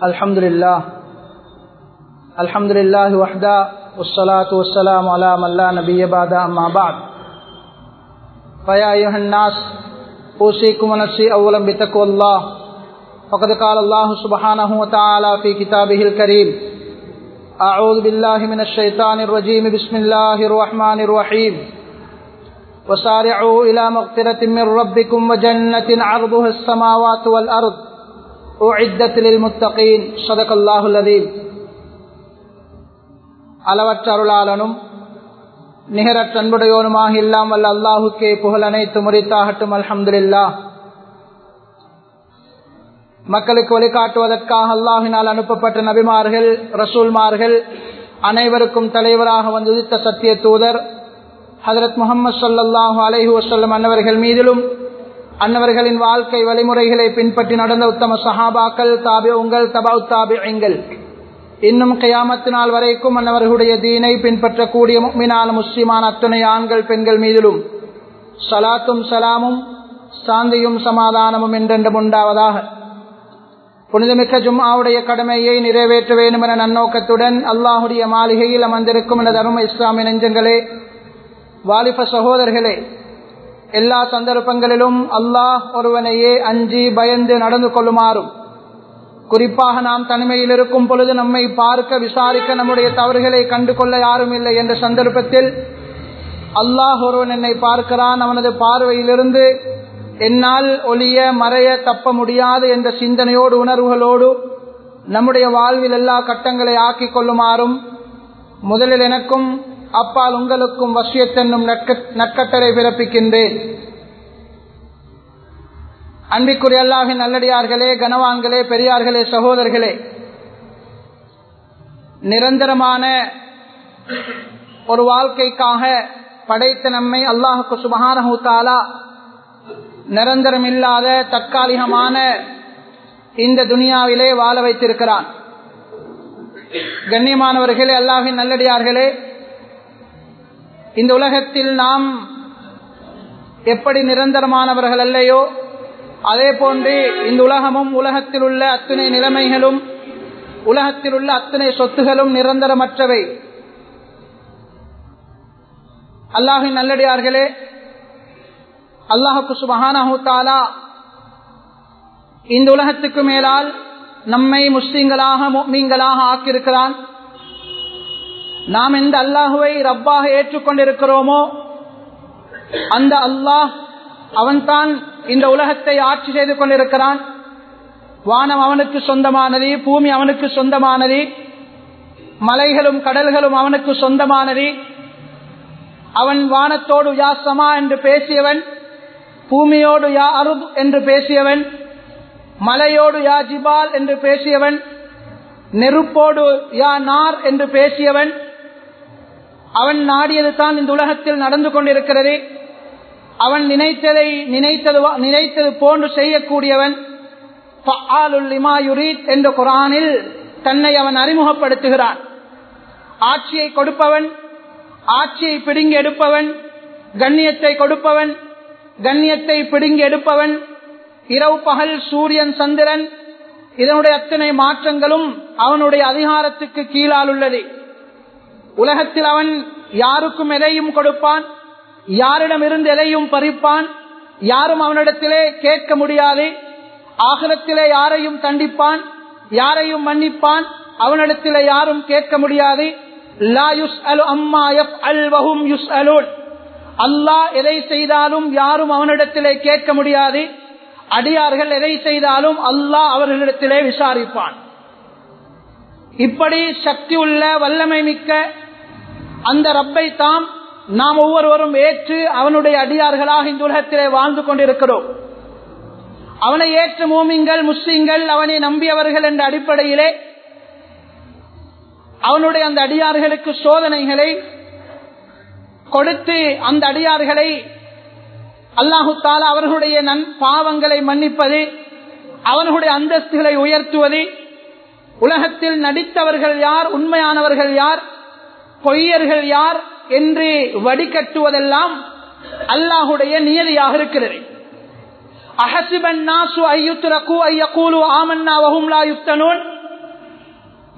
الحمد لله الحمد لله وحده والصلاة والسلام على من لا نبي بعد أما بعد فيا أيها الناس أوصيكم ونفسي أولا بتقوى الله فقد قال الله سبحانه وتعالى في كتابه الكريم أعوذ بالله من الشيطان الرجيم بسم الله الرحمن الرحيم وسارعوا إلى مغفرة من ربكم وجنة عرضها السماوات والأرض أعدت للمتقين صدق الله العظيم அளவற்ற அருளாளனும் நிகரற்ற அன்புடையோனுமாக இல்லாமல் அல்லாஹுக்கே புகழ் அனைத்து முறித்தாகட்டும் அல்ஹம்துலில்லா மக்களுக்கு வழிகாட்டுவதற்காக அல்லாஹினால் அனுப்பப்பட்ட நபிமார்கள் ரசூல்மார்கள் அனைவருக்கும் தலைவராக வந்துதித்த சத்திய தூதர் ஹதரத் முகமது சொல்லல்லாஹு அலைஹி வசல்லம் அன்னவர்கள் மீதிலும் அன்னவர்களின் வாழ்க்கை வழிமுறைகளை பின்பற்றி நடந்த உத்தம சஹாபாக்கள் தாபியங்கள் தபாவு தாபியங்கள் இன்னும் கயாமத்து நாள் வரைக்கும் அன்னவர்களுடைய தீனை பின்பற்றக்கூடிய மீனான முஸ்லிமான அத்துணை ஆண்கள் பெண்கள் மீதிலும் சலாத்தும் சலாமும் சாந்தியும் சமாதானமும் என்றென்றும் உண்டாவதாக புனிதமிக்க ஜும்மாவுடைய கடமையை நிறைவேற்ற வேண்டும் என நன்னோக்கத்துடன் அல்லாஹுடைய மாளிகையில் அமர்ந்திருக்கும் என தரும இஸ்லாமிய நெஞ்சங்களே வாலிப சகோதரர்களே எல்லா சந்தர்ப்பங்களிலும் அல்லாஹ் ஒருவனையே அஞ்சி பயந்து நடந்து கொள்ளுமாறும் குறிப்பாக நாம் தனிமையில் இருக்கும் பொழுது நம்மை பார்க்க விசாரிக்க நம்முடைய தவறுகளை கண்டு கொள்ள யாரும் இல்லை என்ற சந்தர்ப்பத்தில் அல்லாஹ் ஒருவன் என்னை பார்க்கிறான் அவனது பார்வையிலிருந்து என்னால் ஒளிய மறைய தப்ப முடியாது என்ற சிந்தனையோடு உணர்வுகளோடு நம்முடைய வாழ்வில் எல்லா கட்டங்களை ஆக்கிக் கொள்ளுமாறும் முதலில் எனக்கும் அப்பால் உங்களுக்கும் வசியத்தென்னும் நற்கட்டளை பிறப்பிக்கின்றேன் அன்பிக்குரிய அல்லாஹின் நல்லடியார்களே கனவான்களே பெரியார்களே சகோதரர்களே நிரந்தரமான ஒரு வாழ்க்கைக்காக படைத்த நம்மை அல்லாஹுக்கு சுபகானஹூத்தாலா நிரந்தரம் இல்லாத தற்காலிகமான இந்த துனியாவிலே வாழ வைத்திருக்கிறான் கண்ணியமானவர்களே அல்லாஹின் நல்லடியார்களே இந்த உலகத்தில் நாம் எப்படி நிரந்தரமானவர்கள் அல்லையோ அதே போன்று இந்த உலகமும் உலகத்தில் உள்ள அத்தனை நிலைமைகளும் உலகத்தில் உள்ள அத்தனை சொத்துகளும் நிரந்தரமற்றவை அல்லாஹின் நல்லடியார்களே அல்லாஹுக்கு சுபஹானஹூத்தாலா இந்த உலகத்துக்கு மேலால் நம்மை முஸ்லீம்களாக மீன்களாக ஆக்கியிருக்கிறான் நாம் எந்த அல்லாஹுவை ரப்பாக ஏற்றுக்கொண்டிருக்கிறோமோ அந்த அல்லாஹ் அவன்தான் இந்த உலகத்தை ஆட்சி செய்து கொண்டிருக்கிறான் வானம் அவனுக்கு சொந்தமானது பூமி அவனுக்கு சொந்தமானது மலைகளும் கடல்களும் அவனுக்கு சொந்தமானது அவன் வானத்தோடு யா சமா என்று பேசியவன் பூமியோடு யா அருப் என்று பேசியவன் மலையோடு யா ஜிபால் என்று பேசியவன் நெருப்போடு யா நார் என்று பேசியவன் அவன் நாடியது தான் இந்த உலகத்தில் நடந்து கொண்டிருக்கிறது அவன் நினைத்ததை நினைத்தது நினைத்தது போன்று செய்யக்கூடியவன் என்ற குரானில் தன்னை அவன் அறிமுகப்படுத்துகிறான் ஆட்சியை கொடுப்பவன் ஆட்சியை பிடுங்கி எடுப்பவன் கண்ணியத்தை கொடுப்பவன் கண்ணியத்தை பிடுங்கி எடுப்பவன் இரவு பகல் சூரியன் சந்திரன் இதனுடைய அத்தனை மாற்றங்களும் அவனுடைய அதிகாரத்துக்கு கீழால் உள்ளது உலகத்தில் அவன் யாருக்கும் எதையும் கொடுப்பான் யாரிடம் இருந்து எதையும் பறிப்பான் யாரும் அவனிடத்திலே கேட்க முடியாது ஆகலத்திலே யாரையும் தண்டிப்பான் யாரையும் மன்னிப்பான் அவனிடத்திலே யாரும் கேட்க முடியாது அல்லாஹ் எதை செய்தாலும் யாரும் அவனிடத்திலே கேட்க முடியாது அடியார்கள் எதை செய்தாலும் அல்லாஹ் அவர்களிடத்திலே விசாரிப்பான் இப்படி சக்தி உள்ள வல்லமை மிக்க அந்த ரப்பை தாம் நாம் ஒவ்வொருவரும் ஏற்று அவனுடைய அடியார்களாக இந்த உலகத்திலே வாழ்ந்து கொண்டிருக்கிறோம் அவனை ஏற்ற மூமிங்கள் முஸ்லிம்கள் அவனை நம்பியவர்கள் என்ற அடிப்படையிலே அவனுடைய அந்த அடியார்களுக்கு சோதனைகளை கொடுத்து அந்த அடியார்களை அல்லாஹு தாலா அவர்களுடைய நன் பாவங்களை மன்னிப்பது அவர்களுடைய அந்தஸ்துகளை உயர்த்துவது உலகத்தில் நடித்தவர்கள் யார் உண்மையானவர்கள் யார் பொய்யர்கள் யார் என்று வடிகட்டுவதெல்லாம் அல்லாஹுடைய நியதியாக இருக்கிறது அஹசிபன் நாசு ஐயுத்ரகு ஐயகூலு ஆமன்னா வஹும் லா யுஃப்தனூன்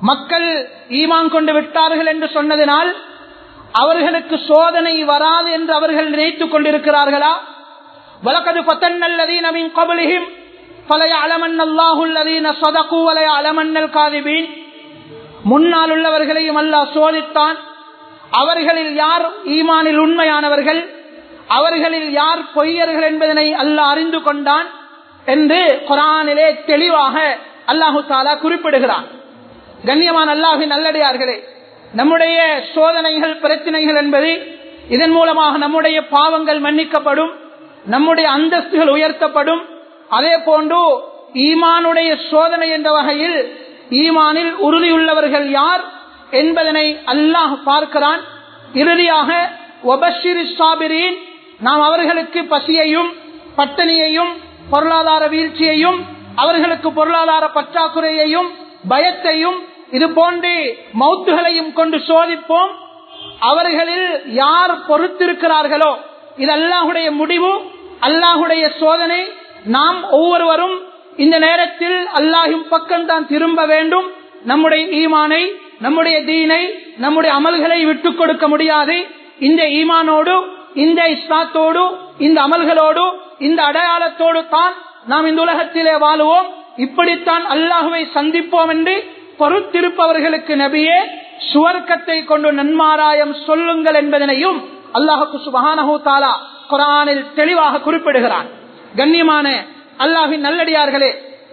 மக்கள் ஈமான் கொண்டு விட்டார்கள் என்று சொன்னதினால் அவர்களுக்கு சோதனை வராது என்று அவர்கள் நினைத்துக் கொண்டிருக்கிறார்களா வலக்கது பத்தன்னல்லதீனவின் கபலியும் பலைய அலமன்னல்லாஹுல்லதீன சொதகு வலைய அலமன்னல் காதிபீன் முன்னால் உள்ளவர்களையும் அல்லாஹ் சோதித்தான் அவர்களில் யார் ஈமானில் உண்மையானவர்கள் அவர்களில் யார் பொய்யர்கள் என்பதனை அல்லாஹ் அறிந்து கொண்டான் என்று குரானிலே தெளிவாக அல்லாஹு தாலா குறிப்பிடுகிறான் கண்ணியமான அல்லாஹின் நல்லடியார்களே நம்முடைய சோதனைகள் பிரச்சனைகள் என்பது இதன் மூலமாக நம்முடைய பாவங்கள் மன்னிக்கப்படும் நம்முடைய அந்தஸ்துகள் உயர்த்தப்படும் அதே போன்று ஈமானுடைய சோதனை என்ற வகையில் ஈமானில் உறுதியுள்ளவர்கள் யார் என்பதனை அல்லாஹ் பார்க்கிறான் இறுதியாக ஒபஷிரின் நாம் அவர்களுக்கு பசியையும் பட்டணியையும் பொருளாதார வீழ்ச்சியையும் அவர்களுக்கு பொருளாதார பற்றாக்குறையையும் பயத்தையும் இது போன்று மௌத்துகளையும் கொண்டு சோதிப்போம் அவர்களில் யார் பொறுத்திருக்கிறார்களோ இது அல்லாஹுடைய முடிவு அல்லாஹுடைய சோதனை நாம் ஒவ்வொருவரும் இந்த நேரத்தில் அல்லாஹின் பக்கம் தான் திரும்ப வேண்டும் நம்முடைய ஈமானை நம்முடைய தீனை நம்முடைய அமல்களை விட்டுக் கொடுக்க முடியாது இந்த ஈமானோடு இந்த இஸ்லாத்தோடு இந்த அமல்களோடு இந்த அடையாளத்தோடு தான் நாம் இந்த உலகத்திலே வாழுவோம் இப்படித்தான் அல்லாஹுவை சந்திப்போம் என்று பொறுத்திருப்பவர்களுக்கு நபியே சுவர்க்கத்தை கொண்டு நன்மாராயம் சொல்லுங்கள் என்பதனையும் அல்லாஹுக்கு சுபஹானஹூ தாலா குரானில் தெளிவாக குறிப்பிடுகிறான் கண்ணியமான அல்லாஹின் நல்லடியார்களே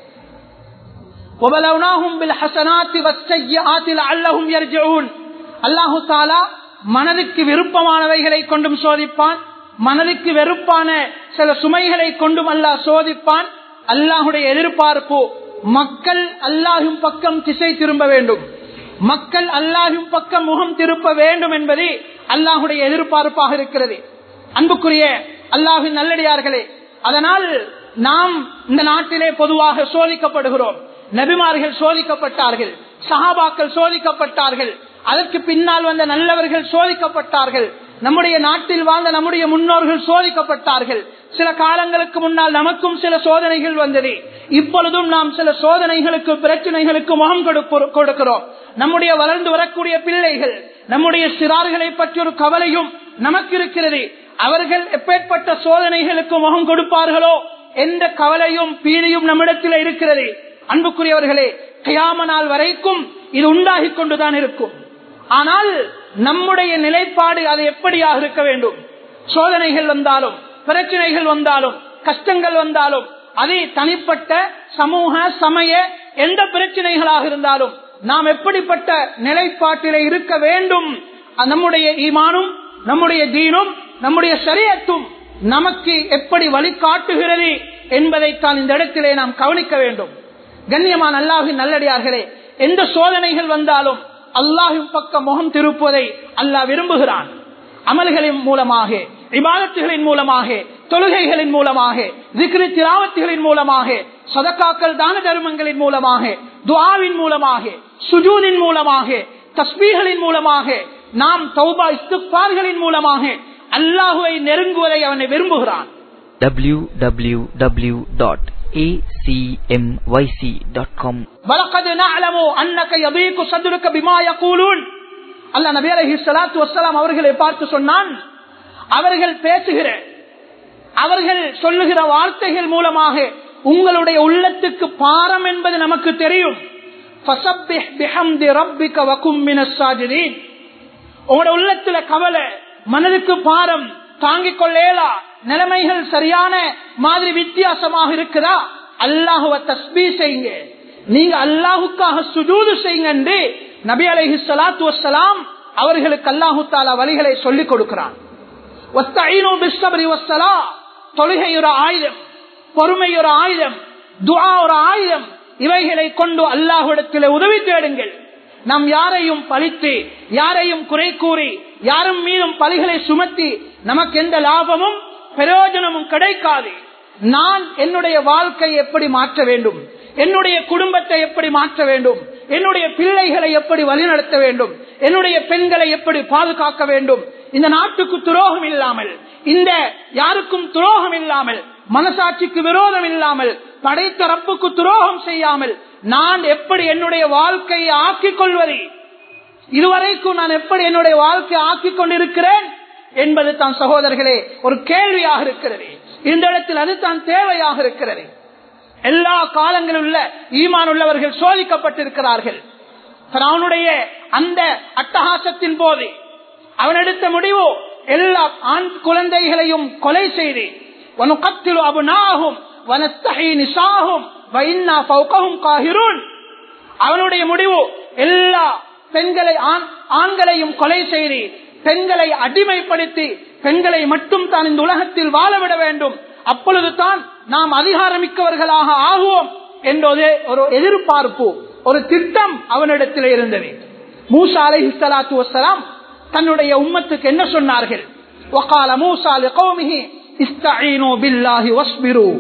அல்லாஹு தாலா மனதுக்கு விருப்பமானவைகளை கொண்டும் சோதிப்பான் மனதுக்கு வெறுப்பான சில சுமைகளை கொண்டும் அல்லாஹ் சோதிப்பான் அல்லாஹுடைய எதிர்பார்ப்பு மக்கள் அல்லாஹும் பக்கம் திசை திரும்ப வேண்டும் மக்கள் அல்லாஹும் பக்கம் முகம் திருப்ப வேண்டும் என்பது அல்லாஹுடைய எதிர்பார்ப்பாக இருக்கிறது அன்புக்குரிய அல்லாஹின் நல்லடியார்களே அதனால் நாம் இந்த நாட்டிலே பொதுவாக சோதிக்கப்படுகிறோம் நபிமார்கள் சோதிக்கப்பட்டார்கள் சஹாபாக்கள் சோதிக்கப்பட்டார்கள் அதற்கு பின்னால் வந்த நல்லவர்கள் சோதிக்கப்பட்டார்கள் நம்முடைய நாட்டில் வாழ்ந்த நம்முடைய முன்னோர்கள் சோதிக்கப்பட்டார்கள் சில காலங்களுக்கு முன்னால் நமக்கும் சில சோதனைகள் வந்தது இப்பொழுதும் நாம் சில சோதனைகளுக்கு பிரச்சனைகளுக்கு முகம் கொடுக்கிறோம் நம்முடைய வளர்ந்து வரக்கூடிய பிள்ளைகள் நம்முடைய சிறார்களை பற்றி ஒரு கவலையும் நமக்கு இருக்கிறது அவர்கள் எப்பேற்பட்ட சோதனைகளுக்கு முகம் கொடுப்பார்களோ எந்த கவலையும் பீடியும் நம்மிடத்தில் இருக்கிறது அன்புக்குரியவர்களே கயாம நாள் வரைக்கும் இது உண்டாகி கொண்டுதான் இருக்கும் ஆனால் நம்முடைய நிலைப்பாடு அது எப்படியாக இருக்க வேண்டும் சோதனைகள் வந்தாலும் பிரச்சனைகள் வந்தாலும் கஷ்டங்கள் வந்தாலும் அது தனிப்பட்ட சமூக சமய எந்த பிரச்சனைகளாக இருந்தாலும் நாம் எப்படிப்பட்ட நிலைப்பாட்டிலே இருக்க வேண்டும் நம்முடைய ஈமானும் நம்முடைய தீனும் நம்முடைய சரியத்தும் நமக்கு எப்படி வழிகாட்டுகிறது என்பதைத்தான் இந்த இடத்திலே நாம் கவனிக்க வேண்டும் கண்ணியமான அல்லாஹின் நல்லடியார்களே எந்த சோதனைகள் வந்தாலும் அல்லாஹின் பக்கம் முகம் திருப்புவதை அல்லாஹ் விரும்புகிறான் அமல்களின் மூலமாக விவாதத்துகளின் மூலமாக தொழுகைகளின் மூலமாக திக்ரி திராவத்துகளின் மூலமாக சதக்காக்கள் தான தர்மங்களின் மூலமாக துவாவின் மூலமாக சுஜூதின் மூலமாக தஸ்மீகளின் மூலமாக நாம் தௌபா இஸ்துப்பார்களின் மூலமாக அல்லாஹுவை நெருங்குவதை அவனை விரும்புகிறான் www.acmyc.com وَلَقَدْ نَعْلَمُ أَنَّكَ يَضِيقُ صَدْرُكَ بِمَا يَقُولُونَ அல்லாஹ் நபி அலைஹிஸ்ஸலாத்து வஸ்ஸலாம் அவர்களை பார்த்து சொன்னான் அவர்கள் பேசுகிற அவர்கள் சொல்லுகிற வார்த்தைகள் மூலமாக உங்களுடைய உள்ளத்துக்கு பாரம் என்பது நமக்கு தெரியும் فَسَبِّحْ بِحَمْدِ رَبِّكَ وَكُن مِّنَ السَّاجِدِينَ உங்களோட உள்ளத்துல கவலை மனதுக்கு பாரம் தாங்கிக் கொள்ளேலா நிலைமைகள் சரியான மாதிரி வித்தியாசமாக இருக்குதா அல்லாஹுவ தஸ்பீ செய்யுங்க நீங்க அல்லாஹுக்காக சுஜூது செய்யுங்க என்று நபி அலைஹி ஸலாத்து வஸ்ஸலாம் அவர்களுக்கு அல்லாஹு தாலா வழிகளை சொல்லிக் கொடுக்கிறான் வஸ்தஈனு பிஸ்ஸப்ரி வஸ்ஸலா தொழுகை ஒரு ஆயுதம் பொறுமை ஒரு ஆயுதம் துஆ ஒரு ஆயுதம் இவைகளை கொண்டு அல்லாஹ்விடத்தில் உதவி தேடுங்கள் நாம் யாரையும் பழித்து யாரையும் குறை கூறி யாரும் மீதும் பலிகளை சுமத்தி நமக்கு எந்த லாபமும் பிரயோஜனமும் கிடைக்காது நான் என்னுடைய வாழ்க்கை எப்படி மாற்ற வேண்டும் என்னுடைய குடும்பத்தை எப்படி மாற்ற வேண்டும் என்னுடைய பிள்ளைகளை எப்படி வழிநடத்த வேண்டும் என்னுடைய பெண்களை எப்படி பாதுகாக்க வேண்டும் இந்த நாட்டுக்கு துரோகம் இல்லாமல் இந்த யாருக்கும் துரோகம் இல்லாமல் மனசாட்சிக்கு விரோதம் இல்லாமல் படைத்த ரப்புக்கு துரோகம் செய்யாமல் நான் எப்படி என்னுடைய வாழ்க்கையை ஆக்கிக் கொள்வது இதுவரைக்கும் நான் எப்படி என்னுடைய வாழ்க்கையை ஆக்கிக் கொண்டிருக்கிறேன் என்பது தான் சகோதரர்களே ஒரு கேள்வியாக இருக்கிறது இந்த இடத்தில் அது தான் தேவையாக இருக்கிறது எல்லா காலங்களில் உள்ள ஈமான் உள்ளவர்கள் சோதிக்கப்பட்டிருக்கிறார்கள் அவனுடைய அந்த அட்டகாசத்தின் போது அவன் எடுத்த முடிவு எல்லா ஆண் குழந்தைகளையும் கொலை செய்து வனுக்கத்திலு அபுனாகும் வனத்தகை நிசாகும் வைன்னா பௌகவும் காகிரூன் அவனுடைய முடிவு எல்லா பெண்களை ஆண்களையும் கொலை செய்து பெண்களை அடிமைப்படுத்தி பெண்களை மட்டும் தான் இந்த உலகத்தில் வாழவிட வேண்டும் அப்பொழுது தான் நாம் அதிகாரமிக்கவர்களாக ஆகுவோம் என்பது ஒரு எதிர்பார்ப்பு ஒரு திட்டம் அவனிடத்தில் இருந்தது மூசா அலை சலாத்து வசலாம் தன்னுடைய உம்மத்துக்கு என்ன சொன்னார்கள் وقال موسى لقومه استعينوا بالله واصبروا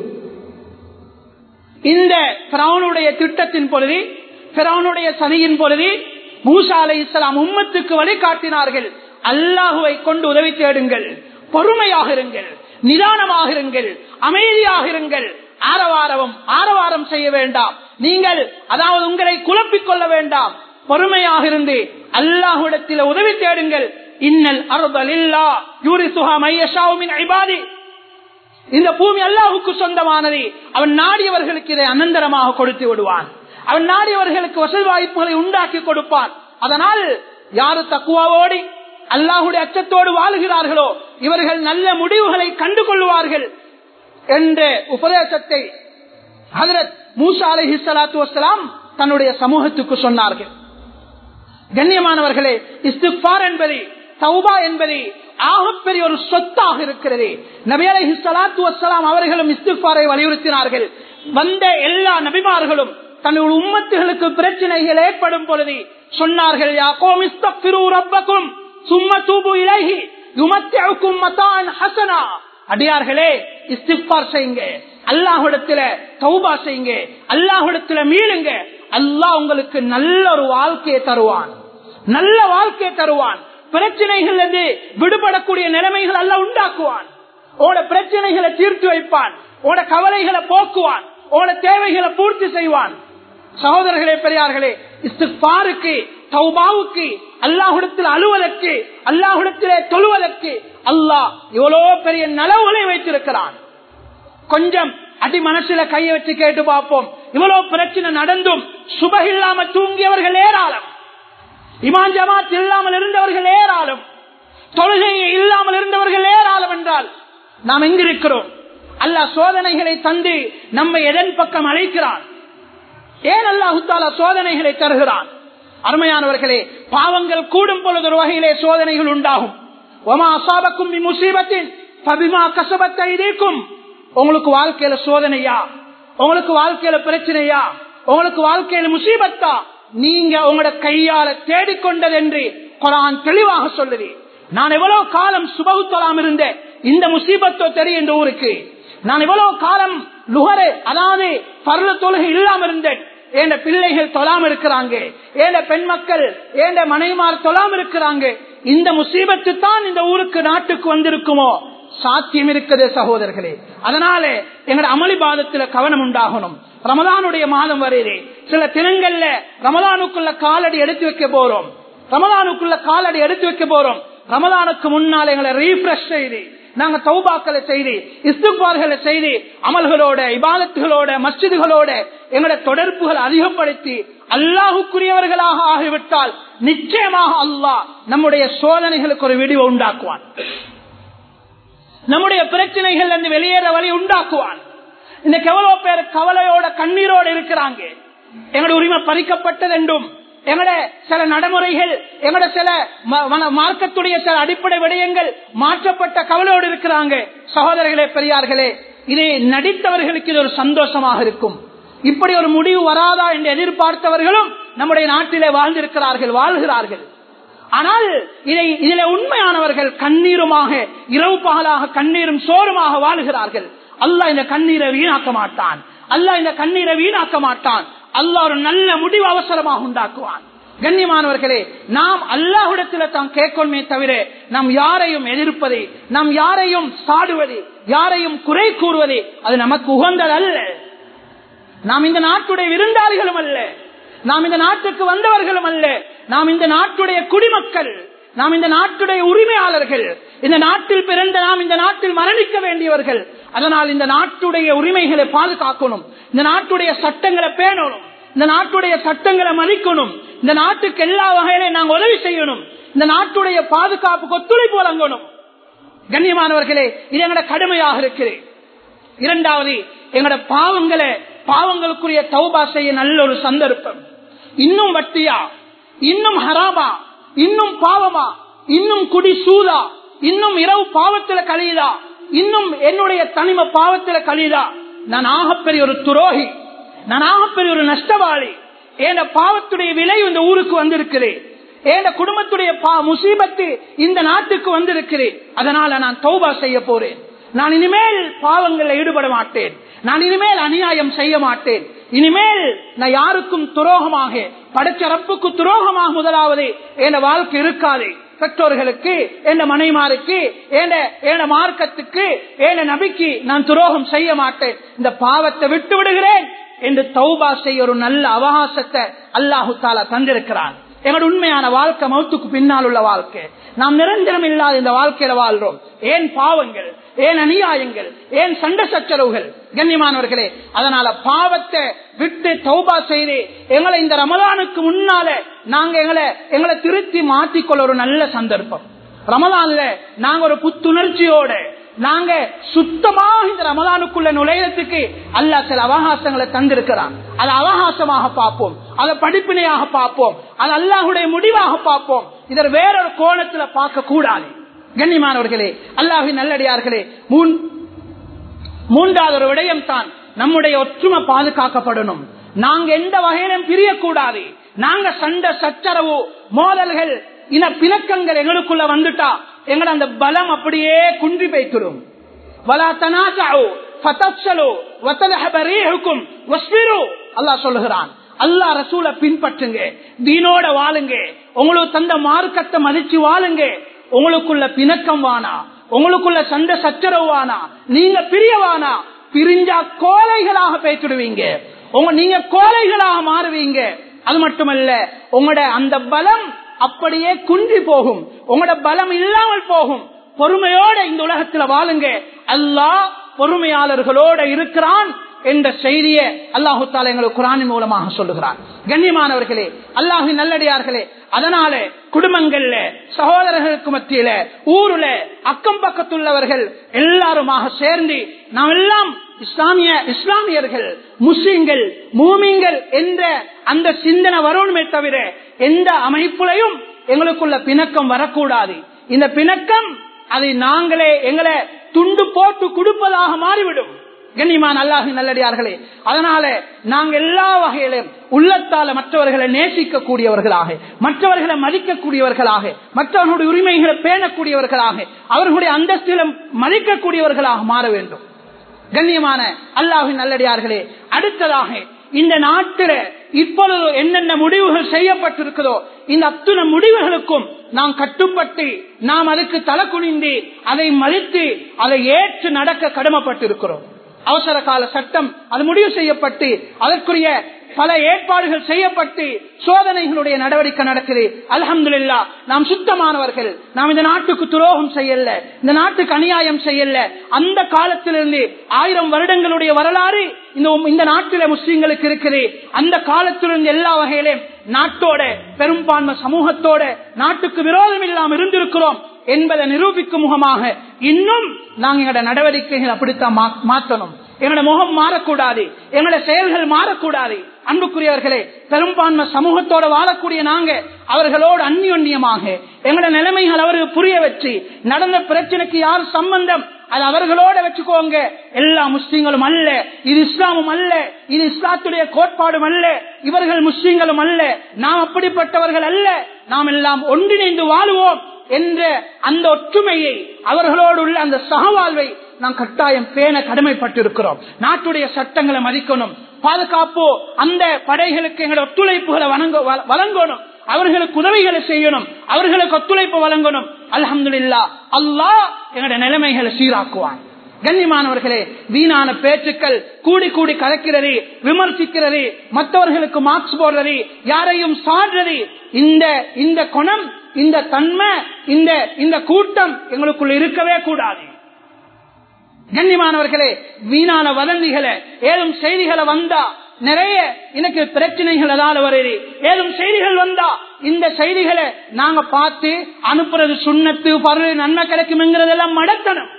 இந்த பிராவுனுடைய திட்டத்தின் பொழுது பிராவுனுடைய சதியின் பொழுது மூசா அலை இஸ்லாம் உம்மத்துக்கு வழிகாட்டினார்கள் அல்லாஹுவை கொண்டு உதவி தேடுங்கள் பொறுமையாக இருங்கள் நிதானமாக இருங்கள் அமைதியாக இருங்கள் ஆரவாரவும் ஆரவாரம் செய்ய வேண்டாம் நீங்கள் அதாவது உங்களை குழப்பிக் கொள்ள வேண்டாம் பொறுமையாக இருந்து அல்லாஹுடத்தில் உதவி தேடுங்கள் இன்னல் அறுதல் இல்லா யூரி சுகா மையஷாவுமின் ஐபாதி இந்த பூமி அல்லாஹுக்கு சொந்தமானது அவன் நாடியவர்களுக்கு இதை அனந்தரமாக கொடுத்து விடுவான் அவன் நாடியவர்களுக்கு வசதி வாய்ப்புகளை உண்டாக்கி கொடுப்பான் அதனால் யாரு தக்குவாவோடி அல்லாஹுடைய அச்சத்தோடு வாழுகிறார்களோ இவர்கள் நல்ல முடிவுகளை கண்டு கொள்வார்கள் என்ற உபதேசத்தை ஹதரத் மூசா அலஹி சலாத்து வசலாம் தன்னுடைய சமூகத்துக்கு சொன்னார்கள் கண்ணியமானவர்களே இஸ்திஃபார் என்பது சௌபா என்பது ஆகப்பெரிய ஒரு சொத்தாக இருக்கிறது நபி அலஹி சலாத்து வசலாம் அவர்களும் இஸ்திஃபாரை வலியுறுத்தினார்கள் வந்த எல்லா நபிமார்களும் தன்னுடைய உம்மத்துகளுக்கு பிரச்சனைகள் ஏற்படும் பொழுது சொன்னார்கள் யாக்கோம் இஸ்தபிரு ரப்பக்கும் சும்ம தூபு இலகி யுமத்தியக்கும் மதான் ஹசனா அடியார்களே இஸ்திஃபார் செய்யுங்க அல்லாஹுடத்துல தௌபா செய்யுங்க அல்லாஹுடத்துல மீளுங்க அல்லாஹ் உங்களுக்கு நல்ல ஒரு வாழ்க்கையை தருவான் நல்ல வாழ்க்கையை தருவான் பிரச்சனைகள் இருந்து விடுபடக்கூடிய நிலைமைகள் அல்ல உண்டாக்குவான் உன பிரச்சனைகளை தீர்த்து வைப்பான் உன கவலைகளை போக்குவான் உன தேவைகளை பூர்த்தி செய்வான் சகோதரர்களே பெரியார்களே இஸ்திஃபாருக்கு தௌபாவுக்கு அல்லாஹுடத்தில் அழுவதற்கு அல்லாஹுடத்திலே தொழுவதற்கு அல்லாஹ் இவ்வளோ பெரிய நலவுகளை வைத்திருக்கிறான் கொஞ்சம் அடி மனசுல கையை வச்சு கேட்டு பார்ப்போம் இவ்வளவு பிரச்சனை நடந்தும் சுப இல்லாம தூங்கியவர்கள் ஏராளம் இமான் ஜமாத் இல்லாமல் இருந்தவர்கள் ஏராளம் தொழுகை இல்லாமல் இருந்தவர்கள் ஏராளம் என்றால் நாம் எங்கிருக்கிறோம் அல்லாஹ் சோதனைகளை தந்து நம்மை எதன் பக்கம் அழைக்கிறான் ஏன் அல்லாஹுத்தாலா சோதனைகளை தருகிறான் அருமையானவர்களே பாவங்கள் கூடும் பொழுது ஒரு வகையிலே சோதனைகள் உண்டாகும் ஒமா அசாபக்கும் முசீபத்தின் பபிமா கசபத்தை இதேக்கும் உங்களுக்கு வாழ்க்கையில சோதனையா உங்களுக்கு வாழ்க்கையில பிரச்சனையா உங்களுக்கு வாழ்க்கையில முசீபத்தா நீங்க உங்களோட கையால தேடிக்கொண்டது என்று குரான் தெளிவாக சொல்லுது நான் எவ்வளவு காலம் சுபகுத்தலாம் இருந்தேன் இந்த முசீபத்தோ தெரியும் இந்த ஊருக்கு நான் எவ்வளவு காலம் லுகரு அதாவது பருள தொழுகை இல்லாம இருந்தேன் ஏண்ட பிள்ளைகள் தொழாம இருக்கிறாங்க ஏண்ட பெண் மக்கள் ஏண்ட மனைமார் தொழாம இருக்கிறாங்க இந்த முசீபத்து தான் இந்த ஊருக்கு நாட்டுக்கு வந்திருக்குமோ சாத்தியம் இருக்குது சகோதரர்களே அதனால எங்கட அமளி பாதத்துல கவனம் உண்டாகணும் ரமதானுடைய மாதம் வருது சில தினங்கள்ல ரமதானுக்குள்ள காலடி எடுத்து வைக்க போறோம் ரமதானுக்குள்ள காலடி எடுத்து வைக்க போறோம் ரமதானுக்கு முன்னால் எங்களை ரீஃப்ரெஷ் செய்து நாங்க தௌபாக்களை செய்து இஸ்துபார்களை செய்து அமல்களோட இபாதத்துகளோட மஸ்ஜிதுகளோட எங்களோட தொடர்புகள் அதிகப்படுத்தி அல்லாஹுக்குரியவர்களாக ஆகிவிட்டால் நிச்சயமாக அல்லாஹ் நம்முடைய சோதனைகளுக்கு ஒரு விடிவு உண்டாக்குவான் நம்முடைய பிரச்சனைகள் இருந்து வெளியேற வழி உண்டாக்குவான் இன்னைக்கு எவ்வளவு பேர் கவலையோட கண்ணீரோடு இருக்கிறாங்க எங்களுடைய உரிமை பறிக்கப்பட்டது என்றும் எங்கட சில நடைமுறைகள் எங்கட சில மார்க்கத்துடைய சில அடிப்படை விடயங்கள் மாற்றப்பட்ட கவலையோடு இருக்கிறாங்க சகோதரர்களே பெரியார்களே இதை நடித்தவர்களுக்கு இது ஒரு சந்தோஷமாக இருக்கும் இப்படி ஒரு முடிவு வராதா என்று எதிர்பார்த்தவர்களும் நம்முடைய நாட்டிலே வாழ்ந்திருக்கிறார்கள் வாழ்கிறார்கள் ஆனால் இதை இதில் உண்மையானவர்கள் கண்ணீருமாக இரவு பகலாக கண்ணீரும் சோறுமாக வாழுகிறார்கள் அல்லாஹ் இந்த கண்ணீரை வீணாக்க மாட்டான் அல்லாஹ் இந்த கண்ணீரை வீணாக்க மாட்டான் அல்லாஹ் ஒரு நல்ல முடிவு அவசரமாக உண்டாக்குவான் கண்ணியமானவர்களே நாம் அல்லாஹுடத்துல தான் கேட்கணுமே தவிர நாம் யாரையும் எதிர்ப்பது நாம் யாரையும் சாடுவது யாரையும் குறை கூறுவது அது நமக்கு உகந்தது அல்ல நாம் இந்த நாட்டுடைய விருந்தாளிகளும் அல்ல நாம் இந்த நாட்டுக்கு வந்தவர்களும் அல்ல நாம் இந்த நாட்டுடைய குடிமக்கள் நாம் இந்த நாட்டுடைய உரிமையாளர்கள் இந்த நாட்டில் பிறந்த நாம் இந்த நாட்டில் மரணிக்க வேண்டியவர்கள் அதனால் இந்த நாட்டுடைய உரிமைகளை பாதுகாக்கணும் இந்த நாட்டுடைய சட்டங்களை பேணணும் இந்த நாட்டுடைய சட்டங்களை மதிக்கணும் இந்த நாட்டுக்கு எல்லா வகையிலையும் நாங்கள் உதவி செய்யணும் இந்த நாட்டுடைய பாதுகாப்புக்கு ஒத்துழைப்பு வழங்கணும் கண்ணியமானவர்களே இது எங்களோட கடமையாக இருக்கிறேன் இரண்டாவது எங்களோட பாவங்களை பாவங்களுக்குரிய தௌபா செய்ய நல்ல ஒரு சந்தர்ப்பம் இன்னும் வட்டியா இன்னும் ஹராமா இன்னும் பாவமா இன்னும் குடி சூதா இன்னும் இரவு பாவத்துல கழியுதா இன்னும் என்னுடைய தனிம பாவத்துல கழியுதா நான் ஆகப்பெரிய ஒரு துரோகி நான் ஆகப்பெரிய ஒரு நஷ்டவாளி என் பாவத்துடைய விலை இந்த ஊருக்கு வந்திருக்கிறேன் என் குடும்பத்துடைய பா முசீபத்து இந்த நாட்டுக்கு வந்திருக்கிறேன் அதனால நான் தௌபா செய்ய போறேன் நான் இனிமேல் பாவங்களில் ஈடுபட மாட்டேன் நான் இனிமேல் அநியாயம் செய்ய மாட்டேன் இனிமேல் நான் யாருக்கும் துரோகமாக படைச்ச ரப்புக்கு துரோகமாக முதலாவது என் வாழ்க்கை இருக்காது பெற்றோர்களுக்கு என் மனைமாருக்கு என் மார்க்கத்துக்கு என் நபிக்கு நான் துரோகம் செய்ய மாட்டேன் இந்த பாவத்தை விட்டு விடுகிறேன் என்று தௌபா செய்ய ஒரு நல்ல அவகாசத்தை அல்லாஹு தாலா தந்திருக்கிறான் எங்களோட உண்மையான வாழ்க்கை மௌத்துக்கு பின்னால் உள்ள வாழ்க்கை நாம் நிரந்தரம் இல்லாத இந்த வாழ்க்கையில வாழ்றோம் ஏன் பாவங்கள் ஏன் அநியாயங்கள் ஏன் சண்டை சச்சரவுகள் கண்ணியமானவர்களே அதனால பாவத்தை விட்டு தௌபா செய்து எங்களை இந்த ரமலானுக்கு முன்னால நாங்க எங்களை எங்களை திருத்தி மாற்றிக்கொள்ள ஒரு நல்ல சந்தர்ப்பம் ரமலான்ல நாங்க ஒரு புத்துணர்ச்சியோட நாங்க சுத்தமாக இந்த ரமலானுக்குள்ள நுழையத்துக்கு அல்ல சில அவகாசங்களை தந்திருக்கிறான் அதை அவகாசமாக பார்ப்போம் அதை படிப்பினையாக பார்ப்போம் அது அல்லாஹுடைய முடிவாக பார்ப்போம் இதை வேறொரு கோணத்துல பார்க்க கூடாது கண்ணியமானவர்களே அல்லாஹின் நல்லடியார்களே முன் மூன்றாவது ஒரு விடயம் தான் நம்முடைய ஒற்றுமை பாதுகாக்கப்படணும் நாங்க எந்த வகையிலும் பிரியக்கூடாது நாங்க சண்டை சச்சரவு மோதல்கள் இன பிணக்கங்கள் எங்களுக்குள்ள வந்துட்டா எங்களை அந்த பலம் அப்படியே குன்றி வைக்கிறோம் அல்லா சொல்லுகிறான் அல்லா ரசூல பின்பற்றுங்க தீனோட வாழுங்க உங்களுக்கு தந்த மார்க்கத்தை மதிச்சு வாழுங்க உங்களுக்குள்ள பிணக்கம் வானா உங்களுக்குள்ள சண்டை சச்சரவு வானா நீங்க பிரியவானா பிரிஞ்சா கோலைகளாக பேசிடுவீங்க உங்க நீங்க கோலைகளாக மாறுவீங்க அது மட்டுமல்ல உங்களோட அந்த பலம் அப்படியே குன்றி போகும் உங்களோட பலம் இல்லாமல் போகும் பொறுமையோட இந்த உலகத்துல வாழுங்க அல்லாஹ் பொறுமையாளர்களோட இருக்கிறான் என்ற செய்தியை அல்லாஹு தாலா எங்களுக்கு குரானின் மூலமாக சொல்லுகிறான் கண்ணியமானவர்களே அல்லாஹின் நல்லடியார்களே அதனால குடும்பங்கள்ல சகோதரர்களுக்கு மத்தியில ஊருல அக்கம் பக்கத்துள்ளவர்கள் எல்லாருமாக சேர்ந்து நாம் எல்லாம் இஸ்லாமிய இஸ்லாமியர்கள் முஸ்லிம்கள் மூமிங்கள் என்ற அந்த சிந்தனை வரணுமே தவிர எந்த அமைப்புலையும் எங்களுக்குள்ள பிணக்கம் வரக்கூடாது இந்த பிணக்கம் அதை நாங்களே எங்களை துண்டு போட்டு கொடுப்பதாக மாறிவிடும் கண்ணியமான அல்லாஹி நல்லடியார்களே அதனால நாங்க எல்லா வகையிலும் உள்ளத்தால மற்றவர்களை நேசிக்க கூடியவர்களாக மற்றவர்களை மதிக்கக்கூடியவர்களாக மற்றவர்களுடைய உரிமைகளை பேணக்கூடியவர்களாக அவர்களுடைய அந்தஸ்தில மதிக்கக்கூடியவர்களாக மாற வேண்டும் கண்ணியமான அல்லாஹின் நல்லடியார்களே அடுத்ததாக இந்த நாட்டில இப்பொழுது என்னென்ன முடிவுகள் செய்யப்பட்டிருக்கிறதோ இந்த அத்துணை முடிவுகளுக்கும் நாம் கட்டுப்பட்டு நாம் அதுக்கு தலை குனிந்து அதை மதித்து அதை ஏற்று நடக்க கடமைப்பட்டிருக்கிறோம் அவசர கால சட்டம் அது முடிவு செய்யப்பட்டு அதற்குரிய பல ஏற்பாடுகள் செய்யப்பட்டு சோதனைகளுடைய நடவடிக்கை நடக்குது அலமதுல்லா நாம் சுத்தமானவர்கள் நாம் இந்த நாட்டுக்கு துரோகம் செய்யல இந்த நாட்டுக்கு அநியாயம் செய்யல அந்த காலத்திலிருந்து ஆயிரம் வருடங்களுடைய வரலாறு இந்த இந்த நாட்டில முஸ்லீம்களுக்கு இருக்குது அந்த காலத்திலிருந்து எல்லா வகையிலும் நாட்டோட பெரும்பான்மை சமூகத்தோட நாட்டுக்கு விரோதம் இல்லாமல் இருந்திருக்கிறோம் என்பதை நிரூபிக்கும் முகமாக இன்னும் நாங்க எங்களோட நடவடிக்கைகள் அப்படித்தான் மாற்றணும் எங்களோட முகம் மாறக்கூடாது எங்களோட செயல்கள் மாறக்கூடாது அன்புக்குரியவர்களே பெரும்பான்மை சமூகத்தோட வாழக்கூடிய நாங்க அவர்களோடு அந்நியமாக எங்களோட நிலைமைகள் அவருக்கு புரிய வச்சு நடந்த பிரச்சனைக்கு யார் சம்பந்தம் அது அவர்களோட வச்சுக்கோங்க எல்லா முஸ்லீம்களும் அல்ல இது இஸ்லாமும் அல்ல இது இஸ்லாத்துடைய கோட்பாடும் அல்ல இவர்கள் முஸ்லீம்களும் அல்ல நாம் அப்படிப்பட்டவர்கள் அல்ல நாம் எல்லாம் ஒன்றிணைந்து வாழுவோம் என்ற அந்த ஒற்றுமையை அவர்களோடு உள்ள அந்த சகவாழ்வை நாம் கட்டாயம் பேண கடமைப்பட்டிருக்கிறோம் நாட்டுடைய சட்டங்களை மதிக்கணும் பாதுகாப்போ அந்த படைகளுக்கு எங்களோட ஒத்துழைப்புகளை வழங்கணும் அவர்களுக்கு உதவிகளை செய்யணும் அவர்களுக்கு ஒத்துழைப்பு வழங்கணும் அலமதுல்லா அல்லாஹ் எங்களோட நிலைமைகளை சீராக்குவான் கண்ணியமானவர்களே வீணான பேச்சுக்கள் கூடி கூடி கலக்கிறது விமர்சிக்கிறது மற்றவர்களுக்கு மார்க்ஸ் போடுறது யாரையும் சாடுறது இந்த இந்த குணம் இந்த தன்மை இந்த இந்த கூட்டம் எங்களுக்குள்ள இருக்கவே கூடாது கண்ணியமானவர்களே வீணான வதந்திகளை ஏதும் செய்திகளை வந்தா நிறைய எனக்கு பிரச்சனைகள் அதால வருது ஏதும் செய்திகள் வந்தா இந்த செய்திகளை நாங்க பார்த்து அனுப்புறது சுண்ணத்து பருள் நன்மை கிடைக்கும்ங்கிறதெல்லாம் மடத்தணும்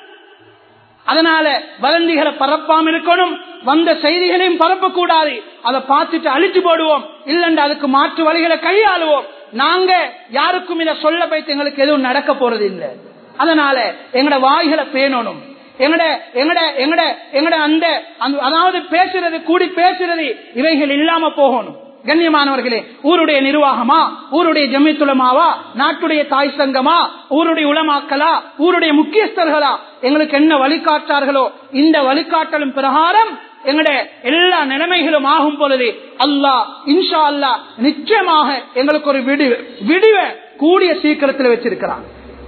அதனால வதந்திகளை பரப்பாம இருக்கணும் வந்த செய்திகளையும் பரப்பக்கூடாது அதை பார்த்துட்டு அழிச்சு போடுவோம் இல்லைன்னு அதுக்கு மாற்று வழிகளை கையாளுவோம் நாங்க யாருக்கும் இதை சொல்ல போய்த்து எங்களுக்கு எதுவும் நடக்க போறது இல்லை அதனால எங்கட வாய்களை பேணணும் எங்கட எங்கட எங்கட எங்கட அந்த அதாவது பேசுறது கூடி பேசுறது இவைகள் இல்லாம போகணும் கண்ணியமானவர்களே ஊருடைய நிர்வாகமா ஊருடைய ஜமித்துலமாவா நாட்டுடைய தாய் சங்கமா ஊருடைய உளமாக்கலா ஊருடைய முக்கியஸ்தர்களா எங்களுக்கு என்ன வழிகாட்டார்களோ இந்த வழிகாட்டலும் பிரகாரம் எங்கட எல்லா நிலைமைகளும் ஆகும் பொழுது அல்லாஹ் இன்ஷா அல்லா நிச்சயமாக எங்களுக்கு ஒரு விடிவு விடிவை கூடிய சீக்கிரத்தில் வச்சிருக்கிறான்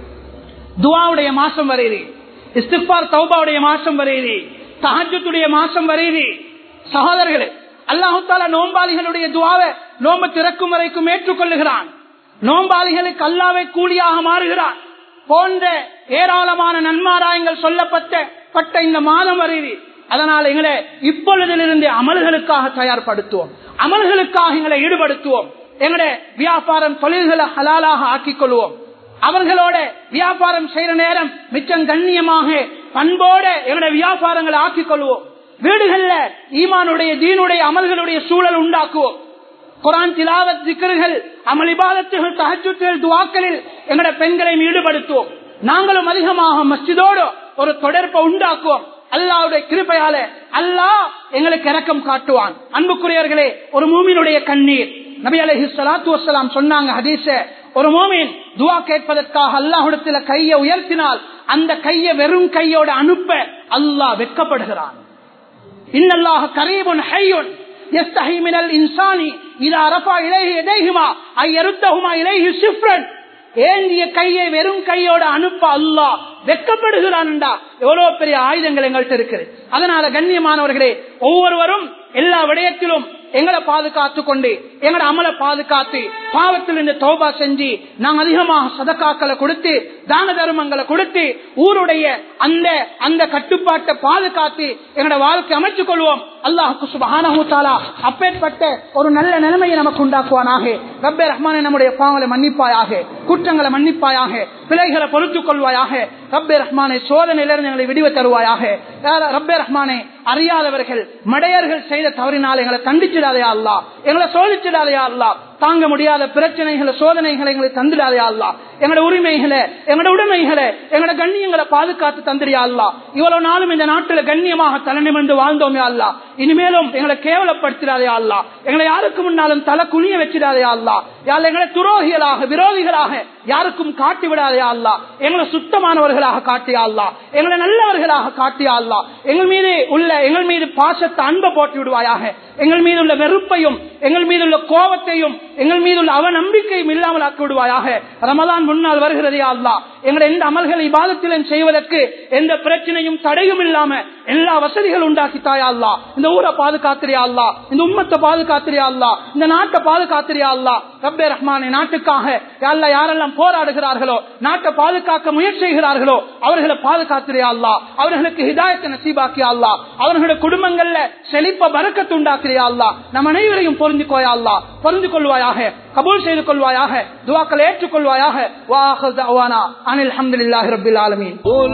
துவாவுடைய மாசம் வரையுது இஸ்திஃபார் தௌபாவுடைய மாசம் வரையுது தஹஜத்துடைய மாசம் வரையுது சகோதரர்களே அல்லாஹு தாலா நோம்பாளிகளுடைய துவாவை நோம்பு திறக்கும் வரைக்கும் ஏற்றுக்கொள்ளுகிறான் நோம்பாளிகளுக்கு அல்லாவை கூலியாக மாறுகிறான் போன்ற ஏராளமான நன்மாராயங்கள் சொல்லப்பட்ட பட்ட இந்த மாதம் வருது அதனால் எங்களை இப்பொழுதிலிருந்து அமல்களுக்காக தயார்படுத்துவோம் அமல்களுக்காக எங்களை ஈடுபடுத்துவோம் எங்களுடைய வியாபாரம் தொழில்களை ஹலாலாக ஆக்கிக் கொள்வோம் அவர்களோட வியாபாரம் செய்யற நேரம் மிச்சம் கண்ணியமாக பண்போட எங்களுடைய வியாபாரங்களை ஆக்கிக் கொள்வோம் வீடுகள்ல ஈமானுடைய தீனுடைய அமல்களுடைய சூழல் உண்டாக்குவோம் குரான் திலாவத் சிக்கர்கள் அமல் இபாதத்துகள் தகச்சுகள் துவாக்களில் எங்களுடைய பெண்களை ஈடுபடுத்துவோம் நாங்களும் அதிகமாக மஸ்ஜிதோடு ஒரு தொடர்பை உண்டாக்குவோம் அல்லாவுடைய கிருப்பையால அல்லாஹ் எங்களுக்கு இறக்கம் காட்டுவான் அன்புக்குரியவர்களே ஒரு மூமினுடைய கண்ணீர் நபி அலஹி சலாத்து வசலாம் சொன்னாங்க ஹதீச ஒரு மோமின் துவா கேட்பதற்காக அல்லாஹுடத்துல கையை உயர்த்தினால் அந்த கையை வெறும் கையோட அனுப்ப அல்லாஹ் வெட்கப்படுகிறான் இன்னல்லாக கரீபுன் ஹையுன் يستحي من الإنسان إذا رفع إليه يديهما أن يردهما إليه شفرا ஏந்திய கையை வெறும் கையோட அனுப்ப அல்லா வெக்கப்படுகிறான்டா எவ்வளவு பெரிய ஆயுதங்கள் எங்கள்கிட்ட இருக்குது அதனால கண்ணியமானவர்களே ஒவ்வொருவரும் எல்லா விடயத்திலும் எங்களை பாதுகாத்து கொண்டு எங்களை அமலை பாதுகாத்து பாவத்தில் இருந்து தோபா செஞ்சு நாங்க அதிகமாக சதக்காக்களை கொடுத்து தான தர்மங்களை கொடுத்து ஊருடைய அந்த அந்த கட்டுப்பாட்டை பாதுகாத்து எங்களோட வாழ்க்கை அமைத்துக் கொள்வோம் அல்லாஹுக்கு சுபஹானஹூத்தாலா அப்பேற்பட்ட ஒரு நல்ல நிலைமையை நமக்கு உண்டாக்குவானாக ரப்பே ரஹ்மானை நம்முடைய பாவங்களை மன்னிப்பாயாக குற்றங்களை மன்னிப்பாயாக பிழைகளை பொறுத்துக் கொள்வாயாக ரப்பே ரஹ்மானை சோதனையிலிருந்து எங்களை விடுவி தருவாயாக ரப்பே ரஹ்மானை அறியாதவர்கள் மடையர்கள் செய்த தவறினால் எங்களை தண்டிச்சிடாதையா அல்லா எங்களை சோதிச்சிடாதையா அல்லா தாங்க முடியாத பிரச்சனைகளை சோதனைகளை எங்களை தந்துடாதையா அல்லா எங்களோட உரிமைகளை எங்களோட உடைமைகளை எங்களோட கண்ணியங்களை பாதுகாத்து தந்துடியா அல்லா இவ்வளவு நாளும் இந்த நாட்டுல கண்ணியமாக தலைநிமிர்ந்து வாழ்ந்தோமே அல்லா இனிமேலும் எங்களை கேவலப்படுத்திடாதே அல்லா எங்களை யாருக்கு முன்னாலும் தலை குனிய வச்சிடாதே அல்லா யார் எங்களை துரோகிகளாக விரோதிகளாக யாருக்கும் காட்டி விடாதே அல்லா எங்களை சுத்தமானவர்களாக காட்டியா அல்லா எங்களை நல்லவர்களாக காட்டியா அல்லா எங்கள் மீது உள்ள எங்கள் மீது பாசத்தை அன்பை போட்டு விடுவாயாக எங்கள் மீது உள்ள வெறுப்பையும் எங்கள் மீது உள்ள கோபத்தையும் எங்கள் மீது உள்ள அவநம்பிக்கையும் இல்லாமல் ஆக்கி விடுவாயாக ரமதான் முன்னால் வருகிறதே அல்லா எங்களை எந்த அமல்களை இபாதத்திலும் செய்வதற்கு எந்த பிரச்சனையும் தடையும் இல்லாம எல்லா வசதிகளும் உண்டாக்கி தாயா அல்லா இந்த ஊரை பாதுகாத்திரியா அல்லா இந்த உம்மத்தை பாதுகாத்திரியா அல்லா இந்த நாட்டை பாதுகாத்திரியா அல்லா ரப்பே ரஹ்மானை நாட்டுக்காக யாரெல்லாம் யாரெல்லாம் போராடுகிறார்களோ நாட்டை பாதுகாக்க முயற்சி செய்கிறார்களோ அவர்களை பாதுகாத்திரியா அல்லா அவர்களுக்கு ஹிதாயத்தை நசீபாக்கியா அல்லா அவர்களுடைய குடும்பங்கள்ல செழிப்ப பறக்கத்து உண்டாக்கிறியா அல்லா நம் அனைவரையும் பொருந்து கோயா அல்லா பொருந்து கொள்வாயாக கபூல் செய்து கொள்வாயாக துவாக்களை ஏற்றுக்கொள்வாயாக வாஹல் தவானா அனில் அஹமதுல்லாஹி ரபில் ஆலமீன் قل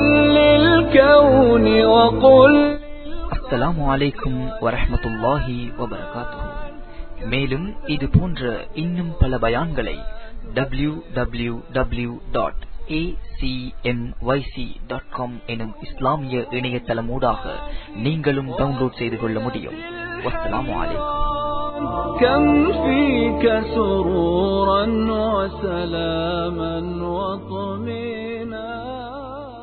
للكون وقل அஸ்ஸலாமு அலைக்கும் வரஹ்மத்துல்லாஹி வபரகாத்துஹு மேலும் இது போன்ற இன்னும் பல பயான்களை W W W dot dot com எனும் இஸ்லாமிய இணையதளமூடாக நீங்களும் டவுன்லோட் செய்து கொள்ள முடியும் வஸ்ஸலாமு அலைக்கும் كم فيك سرورا وسلاما وطمئنا